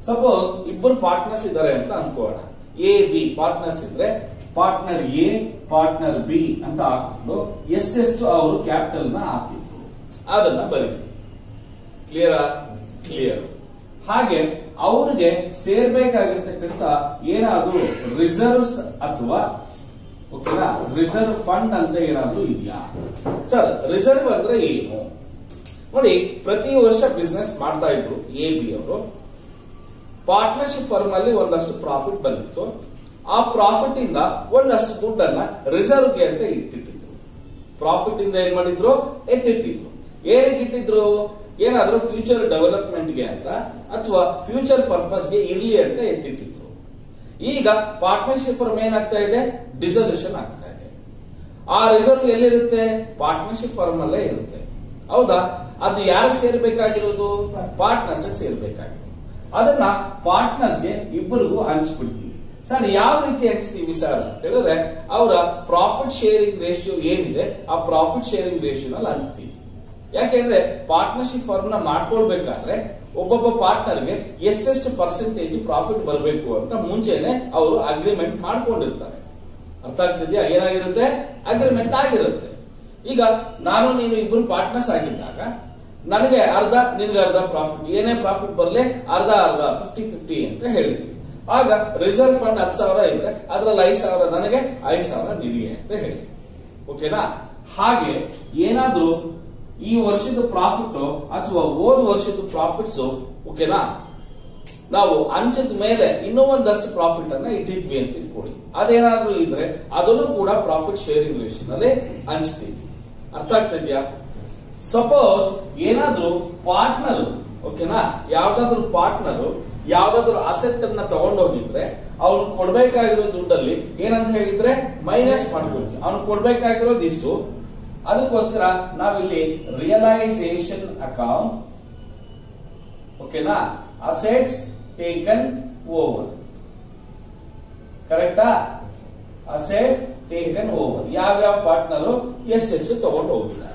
suppose ಇಬ್ಬರು ಪಾರ್ಟ್ನರ್ಸ್ ಇದ್ದಾರೆ ಅಂತ ಅನ್ಕೋಣ ಎ ಬಿ ಪಾರ್ಟ್ನರ್ಸ್ ಇದ್ರೆ ಪಾರ್ಟ್ನರ್ ಎ ಪಾರ್ಟ್ನರ್ ಬಿ ಅಂತ ಹಾಕೊಂಡು ಎಷ್ಟೆಷ್ಟು ಅವರು ಕ್ಯಾಪಿಟಲ್ ನ ಹಾಕಿದ್ರು ಅದನ್ನ ಬರೀತೀವಿ ಕ್ಲಿಯರ್ ಕ್ಲಿಯರ್ ಹಾಗೆ ಅವ್ರಿಗೆ ಸೇರ್ಬೇಕಾಗಿರ್ತಕ್ಕಂಥ ಏನಾದ್ರೂ ರಿಸರ್ವ್ಸ್ ಅಥವಾ ಓಕೆನಾ ರಿಸರ್ವ್ ಫಂಡ್ ಅಂತ ಏನಾದ್ರೂ ಇದೆಯಾ ಸರ್ ರಿಸರ್ವ್ ಅಂದ್ರೆ ಏನು ನೋಡಿ ಪ್ರತಿ ವರ್ಷ ಬಿಸ್ನೆಸ್ ಮಾಡ್ತಾ ಇದ್ರು ಎ ಬಿ ಅವರು ಪಾರ್ಟ್ನರ್ಶಿಪ್ ಫರ್ಮ್ ಅಲ್ಲಿ ಒಂದಷ್ಟು ಪ್ರಾಫಿಟ್ ಬಂದಿತ್ತು ಆ ಪ್ರಾಫಿಟ್ ಇಂದ ಒಂದಷ್ಟು ದುಡ್ಡನ್ನ ರಿಸರ್ವ್ಗೆ ಅಂತ ಇಟ್ಟಿಟ್ಟಿದ್ರು ಪ್ರಾಫಿಟ್ ಇಂದ ಏನ್ ಮಾಡಿದ್ರು ಎತ್ತಿಟ್ಟಿದ್ರು ಏನಕ್ಕೆ ಇಟ್ಟಿದ್ರು ಏನಾದ್ರೂ ಫ್ಯೂಚರ್ ಡೆವಲಪ್ಮೆಂಟ್ಗೆ ಅಂತ ಅಥವಾ ಫ್ಯೂಚರ್ ಪರ್ಪಸ್ಗೆ ಇರ್ಲಿ ಅಂತ ಎತ್ತಿಟ್ಟಿದ್ರು ಈಗ ಪಾರ್ಟ್ನರ್ಶಿಪ್ ಫರ್ಮ್ ಏನಾಗ್ತಾ ಇದೆ ಡಿಸಲ್ಯೂಷನ್ ಆಗ್ತಾ ಇದೆ ಆ ರಿಸರ್ವ್ ಎಲ್ಲಿರುತ್ತೆ ಪಾರ್ಟ್ನರ್ಶಿಪ್ ಫರ್ಮ್ ಅಲ್ಲೇ ಇರುತ್ತೆ ಹೌದಾ ಅದು ಯಾರಿಗೆ ಸೇರ್ಬೇಕಾಗಿರೋದು ಪಾರ್ಟ್ನರ್ಸ್ ಸೇರ್ಬೇಕಾಗಿರೋದು ಅದನ್ನ ಪಾರ್ಟ್ನರ್ಸ್ಗೆ ಇಬ್ಬರಿಗೂ ಹಂಚ್ಬಿಡ್ತೀವಿ ಸರ್ ಯಾವ ರೀತಿ ಹಂಚ್ತೀವಿ ಸರ್ ಅಂತ ಹೇಳಿದ್ರೆ ಅವರ ಪ್ರಾಫಿಟ್ ಶೇರಿಂಗ್ ರೇಷಿಯೋ ಏನಿದೆ ಆ ಪ್ರಾಫಿಟ್ ಶೇರಿಂಗ್ ರೇಷಿಯೋನಲ್ಲಿ ಹಂಚ್ತೀವಿ ಯಾಕೆಂದ್ರೆ ಪಾರ್ಟ್ನರ್ಶಿಪ್ ಫರ್ಮ್ ನ ಮಾಡ್ಕೊಳ್ಬೇಕಾದ್ರೆ ಒಬ್ಬೊಬ್ಬ ಪಾರ್ಟ್ನರ್ಗೆ ಎಷ್ಟೆಷ್ಟು ಪರ್ಸೆಂಟೇಜ್ ಪ್ರಾಫಿಟ್ ಬರಬೇಕು ಅಂತ ಮುಂಚೆನೆ ಅವರು ಅಗ್ರಿಮೆಂಟ್ ಮಾಡ್ಕೊಂಡಿರ್ತಾರೆ ಅರ್ಥ ಆಗ್ತಿದ್ಯಾ ಏನಾಗಿರುತ್ತೆ ಅಗ್ರಿಮೆಂಟ್ ಆಗಿರುತ್ತೆ ಈಗ ನಾನು ನೀನು ಇಬ್ರು ಪಾರ್ಟ್ನರ್ಸ್ ಆಗಿದ್ದಾಗ ನನಗೆ ಅರ್ಧ ನಿನ್ಗೆ ಅರ್ಧ ಪ್ರಾಫಿಟ್ ಏನೇ ಪ್ರಾಫಿಟ್ ಬರಲಿ ಅರ್ಧ ಅರ್ಧ ಫಿಫ್ಟಿ ಫಿಫ್ಟಿ ಅಂತ ಹೇಳಿದ್ವಿ ಆಗ ರಿಸರ್ವ್ ಫಂಡ್ ಹತ್ತು ಸಾವಿರ ಇದ್ರೆ ಅದ್ರಲ್ಲಿ ಐದು ಸಾವಿರ ನನಗೆ ಐದು ಸಾವಿರ ನಿನಗೆ ಅಂತ ಹೇಳಿ ಓಕೆನಾ ಹಾಗೆ ಏನಾದ್ರೂ ಈ ವರ್ಷದ ಪ್ರಾಫಿಟ್ ಅಥವಾ ಹೋದ ವರ್ಷದ ಪ್ರಾಫಿಟ್ಸ್ ಓಕೆನಾ ನಾವು ಹಂಚದ ಮೇಲೆ ಇನ್ನೂ ಒಂದಷ್ಟು ಪ್ರಾಫಿಟ್ ಅನ್ನ ಇಟ್ಟಿದ್ವಿ ಅಂತ ಇಟ್ಕೊಳ್ಳಿ ಅದೇನಾದ್ರೂ ಇದ್ರೆ ಅದನ್ನು ಕೂಡ ಪ್ರಾಫಿಟ್ ಶೇರಿಂಗ್ ರೇಷನ್ ಅಲ್ಲಿ ಹಂಚ್ತೀವಿ ಅರ್ಥ ಆಗ್ತಿದ್ಯಾ ಸಪೋಸ್ ಏನಾದ್ರೂ ಪಾರ್ಟ್ನರ್ ಓಕೆನಾ ಯಾವ್ದಾದ್ರು ಪಾರ್ಟ್ನರ್ ಯಾವ್ದಾದ್ರು ಅಸೆಟ್ ಅನ್ನ ತಗೊಂಡೋಗಿದ್ರೆ ಅವ್ನು ಕೊಡ್ಬೇಕಾಗಿರೋ ದುಡ್ಡಲ್ಲಿ ಏನಂತ ಹೇಳಿದ್ರೆ ಮೈನಸ್ ಮಾಡ್ಕೊಳ್ತೀವಿ ಅವ್ನು ಕೊಡ್ಬೇಕಾಗಿರೋದು ಇಷ್ಟು ಅದಕ್ಕೋಸ್ಕರ ನಾವಿಲ್ಲಿ ರಿಯಲೈಸೇಷನ್ ಅಕೌಂಟ್ ಓಕೆನಾ ಅಸೆಟ್ಸ್ ಟೇಕನ್ ಓವರ್ ಕರೆಕ್ಟಾ ಅಸೆಟ್ಸ್ ಟೇಕನ್ ಓವರ್ ಯಾವ್ಯಾವ ಪಾರ್ಟ್ನರ್ ಎಷ್ಟೆಷ್ಟು ತಗೊಂಡು ಹೋಗಿದ್ದಾರೆ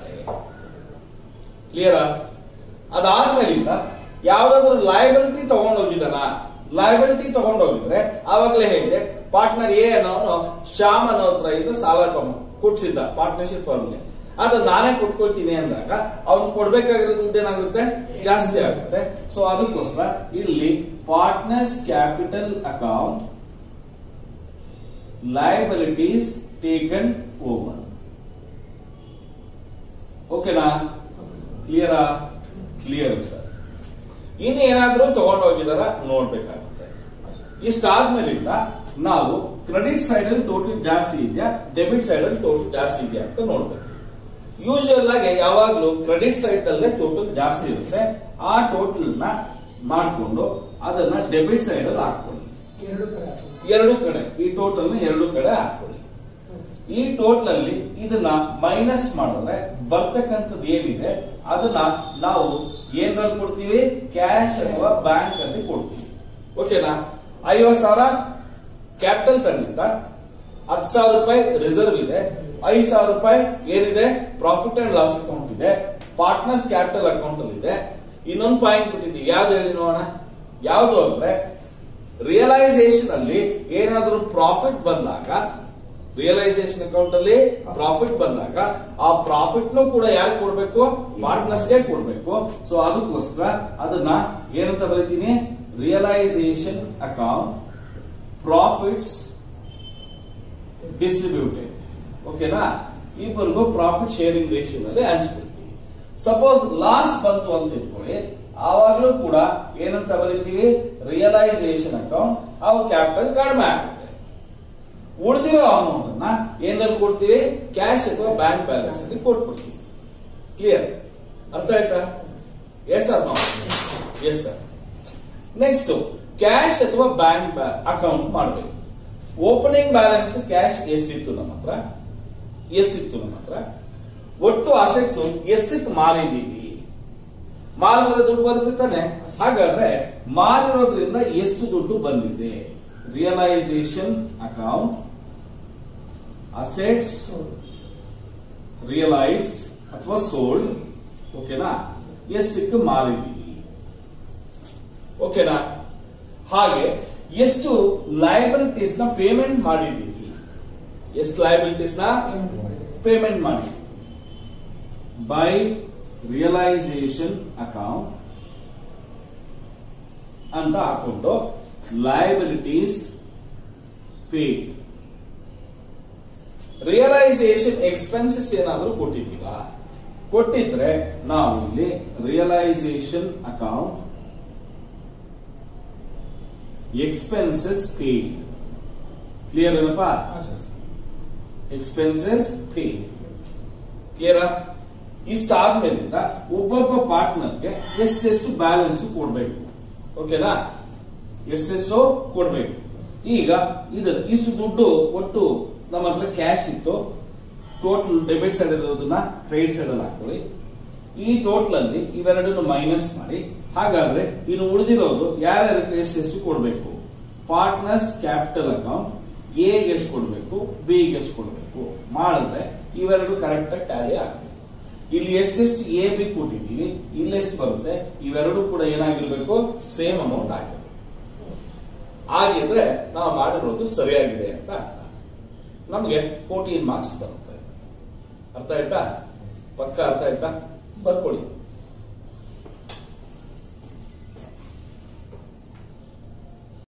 ಕ್ಲಿಯರ್ ಅದಾದ್ಮೇಲಿಂದ ಯಾವ್ದಾದ್ರು ಲಯಬಿಲಿಟಿ ತಗೊಂಡು ಹೋಗಿದ್ದಾನ ಲಯಬಿಲಿಟಿ ತಗೊಂಡು ಹೋಗಿದ್ರೆ ಆವಾಗಲೇ ಹೇಳಿದೆ ಪಾರ್ಟ್ನರ್ ಎ ಅನ್ನೋನು ಶ್ಯಾಮ್ ಅನ್ನೋ ಹತ್ರ ಇಂದ ಸಾಲ ತಗೊಂಡು ಕೊಡ್ಸಿದ್ದ ಪಾರ್ಟ್ನರ್ಶಿಪ್ ಫರ್ಮ್ಗೆ ಅದು ನಾನೇ ಕೊಟ್ಕೊಳ್ತೀನಿ ಅಂದಾಗ ಅವ್ನು ಕೊಡ್ಬೇಕಾಗಿರೋ ದುಡ್ಡು ಏನಾಗುತ್ತೆ ಜಾಸ್ತಿ ಆಗುತ್ತೆ ಸೊ ಅದಕ್ಕೋಸ್ಕರ ಇಲ್ಲಿ partners capital account liabilities taken over ಓಕೆನಾ ಕ್ಲಿಯರಾ ಕ್ಲಿಯರ್ ಸರ್ ಇನ್ನೇನಾದ್ರೂ ತಗೊಂಡೋಗಿದಾರ ನೋಡ್ಬೇಕಾಗುತ್ತೆ ಇಷ್ಟಾದ್ಮೇಲಿಂದ ನಾವು ಕ್ರೆಡಿಟ್ ಸೈಡ್ ಅಲ್ಲಿ ಟೋಟಲ್ ಜಾಸ್ತಿ ಇದೆಯಾ ಡೆಬಿಟ್ ಸೈಡ್ ಅಲ್ಲಿ ಟೋಟಲ್ ಜಾಸ್ತಿ ಇದೆಯಾ ಅಂತ ನೋಡ್ಬೇಕು ಯೂಶುವಲ್ ಆಗಿ ಯಾವಾಗ್ಲೂ ಕ್ರೆಡಿಟ್ ಸೈಡ್ ಅಲ್ಲೇ ಟೋಟಲ್ ಜಾಸ್ತಿ ಇರುತ್ತೆ ಆ ಟೋಟಲ್ ನ ಮಾಡ್ಕೊಂಡು ಅದನ್ನ ಡೆಬಿಟ್ ಸೈಡ್ ಅಲ್ಲಿ ಹಾಕೊಳ್ಳಿ ಎರಡು ಕಡೆ ಹಾಕೋದು. ಎರಡು ಕಡೆ ಈ ಟೋಟಲ್ ಎರಡು ಕಡೆ ಹಾಕೊಳ್ಳಿ ಈ ಟೋಟಲ್ ಅಲ್ಲಿ ಇದನ್ನ ಮೈನಸ್ ಮಾಡಿದ್ರೆ ಬರ್ತಕ್ಕಂಥದ್ದು ಏನಿದೆ ಅದನ್ನ ನಾವು ಏನ್ರಲ್ಲಿ ಕೊಡ್ತೀವಿ ಕ್ಯಾಶ್ ಅಥವಾ ಬ್ಯಾಂಕ್ ಅಲ್ಲಿ ಕೊಡ್ತೀವಿ ಓಕೆನಾ ಐವತ್ ಸಾವಿರ ಕ್ಯಾಪಿಟಲ್ ತಂದಿದ್ದ ಹತ್ತು ಸಾವಿರ ರೂಪಾಯಿ ರಿಸರ್ವ್ ಇದೆ ಐದು ಸಾವಿರ ರೂಪಾಯಿ ಏನಿದೆ ಪ್ರಾಫಿಟ್ ಅಂಡ್ ಲಾಸ್ ಅಕೌಂಟ್ ಇದೆ ಪಾರ್ಟ್ನರ್ಸ್ ಕ್ಯಾಪಿಟಲ್ ಅಕೌಂಟ್ ಅಲ್ಲಿ ಇದೆ ಇನ್ನೊಂದು ಪಾಯಿಂಟ್ ಬಿಟ್ಟಿದ್ದೀವಿ ಯಾವ್ದು ಹೇಳಿ ನೋಡೋಣ ಯಾವ್ದು ಅಂದ್ರೆ ರಿಯಲೈಸೇಷನ್ ಅಲ್ಲಿ ಏನಾದ್ರೂ ಪ್ರಾಫಿಟ್ ಬಂದಾಗ ರಿಯಲೈಸೇಷನ್ ಅಕೌಂಟ್ ಅಲ್ಲಿ ಪ್ರಾಫಿಟ್ ಬಂದಾಗ ಆ ಪ್ರಾಫಿಟ್ ನು ಕೂಡ ಯಾರು ಕೊಡ್ಬೇಕು ಪಾರ್ಟ್ನರ್ಸ್ಗೆ ಕೊಡ್ಬೇಕು ಸೊ ಅದಕ್ಕೋಸ್ಕರ ಅದನ್ನ ಏನಂತ ಬರೀತೀನಿ ರಿಯಲೈಸೇಷನ್ ಅಕೌಂಟ್ ಪ್ರಾಫಿಟ್ಸ್ ಡಿಸ್ಟ್ರಿಬ್ಯೂಟೆಡ್ ಓಕೆನಾ ಇಬ್ಬರಿಗೂ ಪ್ರಾಫಿಟ್ ಶೇರಿಂಗ್ ರೇಷಿಯೋನಲ್ಲಿ ಹಂಚ್ಕೊಳ್ತೀವಿ ಸಪೋಸ್ ಲಾಸ್ ಬಂತು ಅಂತ ಇಟ್ಕೊಳ್ಳಿ ಆವಾಗಲೂ ಕೂಡ ಏನಂತ ಬರೀತೀವಿ ರಿಯಲೈಸೇಷನ್ ಅಕೌಂಟ್ ಅವು ಕ್ಯಾಪಿಟಲ್ ಕಡಿಮೆ ಆಗುತ್ತೆ ಉಳಿದಿರೋ ಅಮೌಂಟ್ ಅನ್ನ ಏನಲ್ಲಿ ಕೊಡ್ತೀವಿ ಕ್ಯಾಶ್ ಅಥವಾ ಬ್ಯಾಂಕ್ ಬ್ಯಾಲೆನ್ಸ್ ಅಲ್ಲಿ ಕೊಟ್ಬಿಡ್ತೀವಿ ಕ್ಲಿಯರ್ ಅರ್ಥ ಆಯ್ತಾ yes sir no yes sir next cash ಅಥವಾ ಬ್ಯಾಂಕ್ ಅಕೌಂಟ್ ಮಾಡಬೇಕು ಓಪನಿಂಗ್ ಬ್ಯಾಲೆನ್ಸ್ ಕ್ಯಾಶ್ ಎಷ್ಟಿತ್ತು ನಮ್ಮ ಹತ್ರ ಎಷ್ಟಿತ್ತು ನಮ್ಮ ಹತ್ರ ಒಟ್ಟು ಅಸೆಟ್ಸ್ ಎಷ್ಟಕ್ಕೆ ಮಾರಿದೀವಿ ಮಾರಿದ್ರೆ ದುಡ್ಡು ಬರುತ್ತೆ ತಾನೆ ಹಾಗಾದ್ರೆ ಮಾರಿರೋದ್ರಿಂದ ಎಷ್ಟು ದುಡ್ಡು ಬಂದಿದೆ ರಿಯಲೈಸೇಷನ್ ಅಕೌಂಟ್ ಅಸೆಟ್ಸ್ ರಿಯಲೈಸ್ಡ್ ಅಥವಾ ಸೋಲ್ಡ್ ಓಕೆನಾ ಎಷ್ಟಕ್ಕೆ ಮಾರಿದೀವಿ ಓಕೆನಾ ಹಾಗೆ ಎಷ್ಟು ಲಯಬಿಲಿಟೀಸ್ ನ ಪೇಮೆಂಟ್ ಮಾಡಿದ್ದೀವಿ ಎಷ್ಟು ಲಯಬಿಲಿಟೀಸ್ ನ ಪೇಮೆಂಟ್ ಮಾಡಿ ಬೈ ರಿಯಲೈಸೇಷನ್ ಅಕೌಂಟ್ ಅಂತ ಹಾಕೊಂಡು ಲಯಬಿಲಿಟೀಸ್ ಪೇ ರಿಯಲೈಸೇಷನ್ ಎಕ್ಸ್ಪೆನ್ಸಸ್ ಏನಾದರೂ ಕೊಟ್ಟಿದ್ದೀವಾ ಕೊಟ್ಟಿದ್ರೆ ನಾವು ಇಲ್ಲಿ realisation account expenses pay clear ಏನಪ್ಪಾ ಎಕ್ಸ್ಪೆನ್ಸಸ್ ಪೇ ಕ್ಲಿಯರ್ ಇಷ್ಟಾದ್ಮೇಲಿಂದ ಒಬ್ಬೊಬ್ಬ ಪಾರ್ಟ್ನರ್ಗೆ ಎಷ್ಟೆಷ್ಟು ಬ್ಯಾಲೆನ್ಸ್ ಕೊಡ್ಬೇಕು ಓಕೆನಾ ಎಷ್ಟೆಷ್ಟು ಕೊಡ್ಬೇಕು ಈಗ ಇದು ಇಷ್ಟು ದುಡ್ಡು ಒಟ್ಟು ನಮ್ಮ ಹತ್ರ ಕ್ಯಾಶ್ ಇತ್ತು ಟೋಟಲ್ ಡೆಬಿಟ್ ಸೈಡ್ ಇರೋದನ್ನ ಕ್ರೆಡಿಟ್ ಸೈಡ್ ಅಲ್ಲಿ ಹಾಕೊಳ್ಳಿ ಈ ಟೋಟಲ್ ಅಲ್ಲಿ ಇವೆರಡನ್ನು ಮೈನಸ್ ಮಾಡಿ ಹಾಗಾದ್ರೆ ಇನ್ನು ಉಳಿದಿರೋದು ಯಾರ್ಯಾರಿಗೆ ಎಷ್ಟೆಷ್ಟು ಕೊಡಬೇಕು ಪಾರ್ಟ್ನರ್ಸ್ ಕ್ಯಾಪಿಟಲ್ ಅಕೌಂಟ್ ಎಗೆ ಎಷ್ಟು ಕೊಡಬೇಕು ಬಿ ಗೆ ಎಷ್ಟು ಕೊಡಬೇಕು ಮಾಡಿದ್ರೆ ಇವೆರಡು ಕರೆಕ್ಟ್ ಆಗಿ ಟ್ಯಾಲಿ ಆಗಬೇಕು ಇಲ್ಲಿ ಎಷ್ಟೆಷ್ಟು ಎ ಬಿ ಕೊಟ್ಟಿದ್ದೀವಿ ಇಲ್ಲೆಷ್ಟು ಬರುತ್ತೆ ಇವೆರಡು ಕೂಡ ಏನಾಗಿರ್ಬೇಕು ಸೇಮ್ ಅಮೌಂಟ್ ಆಗಿರ್ಬೇಕು ಆಗಿದ್ರೆ ನಾವು ಮಾಡಿರೋದು ಸರಿಯಾಗಿದೆ ಅಂತ ಅರ್ಥ ನಮಗೆ ಫೋರ್ಟೀನ್ ಮಾರ್ಕ್ಸ್ ಬರುತ್ತೆ ಅರ್ಥ ಆಯ್ತಾ ಪಕ್ಕ ಅರ್ಥ ಆಯ್ತಾ ಬರ್ಕೊಳ್ಳಿ